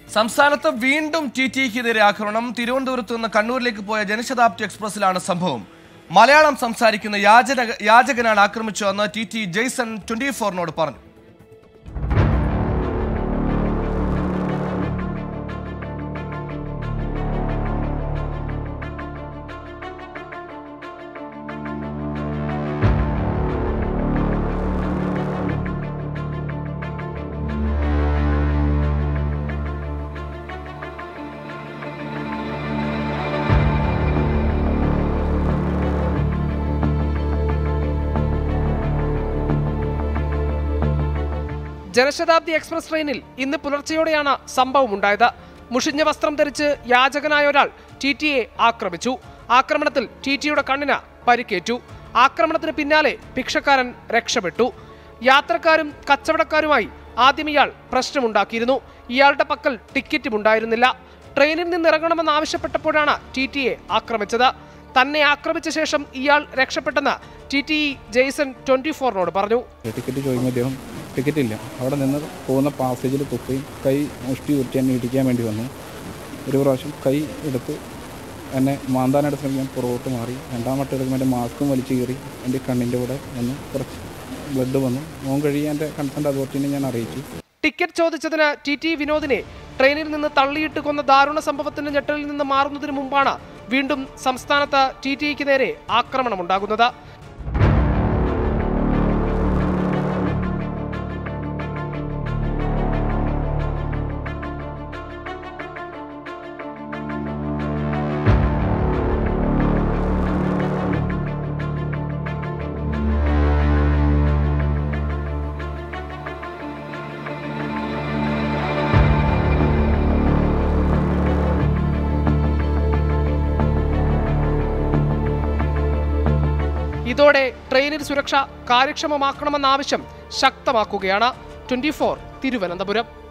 സംസ്ഥാനത്ത് വീണ്ടും ടി ടിക്കെതിരെ ആക്രമണം തിരുവനന്തപുരത്ത് നിന്ന് കണ്ണൂരിലേക്ക് പോയ ജനശതാബ്ദി എക്സ്പ്രസിലാണ് സംഭവം മലയാളം സംസാരിക്കുന്ന യാചന യാചകനാണ് ആക്രമിച്ചതെന്ന് ടി ടി ജെയ്സൺ ട്വന്റി ഫോറിനോട് പറഞ്ഞു ജനശതാബ്ദി എക്സ്പ്രസ് ട്രെയിനിൽ ഇന്ന് പുലർച്ചെയോടെയാണ് സംഭവം ഉണ്ടായത് മുഷിഞ്ഞ വസ്ത്രം ധരിച്ച് യാചകനായ ഒരാൾ ടി ടിയെ ആക്രമിച്ചു ആക്രമണത്തിൽ ടി ടിയുടെ കണ്ണിന് പരിക്കേറ്റു ആക്രമണത്തിന് പിന്നാലെ ഭിക്ഷക്കാരൻ രക്ഷപ്പെട്ടു യാത്രക്കാരും കച്ചവടക്കാരുമായി ആദ്യം ഇയാൾ പ്രശ്നമുണ്ടാക്കിയിരുന്നു ഇയാളുടെ പക്കൽ ടിക്കറ്റും ഉണ്ടായിരുന്നില്ല ട്രെയിനിൽ നിന്ന് ഇറങ്ങണമെന്ന് ആവശ്യപ്പെട്ടപ്പോഴാണ് ടി ടിയെ ആക്രമിച്ചത് തന്നെ ആക്രമിച്ച ശേഷം ഇയാൾ രക്ഷപ്പെട്ടെന്ന് ടി ടി ജെയ്സൺ ട്വന്റി ഫോറിനോട് പറഞ്ഞു ടിക്കറ്റ് ചോദിക്കുമ്പോൾ അദ്ദേഹം ടിക്കറ്റ് ഇല്ല അവിടെ നിന്ന് പോകുന്ന പാസേജിൽ തുപ്പയും കൈ മുഷ്ടി ഉരുട്ടി എന്നെ ഇടിക്കാൻ വേണ്ടി വന്നു ഒരു പ്രാവശ്യം കൈ എടുത്ത് എന്നെ മാന്താനായിട്ട് ശ്രമിക്കാൻ പുറകോട്ട് മാറി രണ്ടാം വട്ടം എടുക്കുമ്പോൾ എൻ്റെ മാസ്കും വലിച്ചു കീറി എൻ്റെ കണ്ണിൻ്റെ കൂടെ വന്ന് കുറച്ച് ബ്ലഡ് വന്നു മോൻ കഴിയാൻ എൻ്റെ കൺസേൺ അതോറിറ്റിനെ ഞാൻ അറിയിച്ചു ടിക്കറ്റ് ചോദിച്ചതിന് ടി ടി വിനോദിനെ ട്രെയിനിൽ നിന്ന് തള്ളിയിട്ട് കൊന്ന ദാരുണ സംഭവത്തിന്റെ ഞെട്ടലിൽ നിന്ന് മാറുന്നതിന് മുമ്പാണ് വീണ്ടും സംസ്ഥാനത്ത് ടി ടിക്ക് നേരെ ആക്രമണമുണ്ടാകുന്നത് ഇതോടെ ട്രെയിനിൽ സുരക്ഷ കാര്യക്ഷമമാക്കണമെന്ന ആവശ്യം ശക്തമാക്കുകയാണ് ട്വന്റി തിരുവനന്തപുരം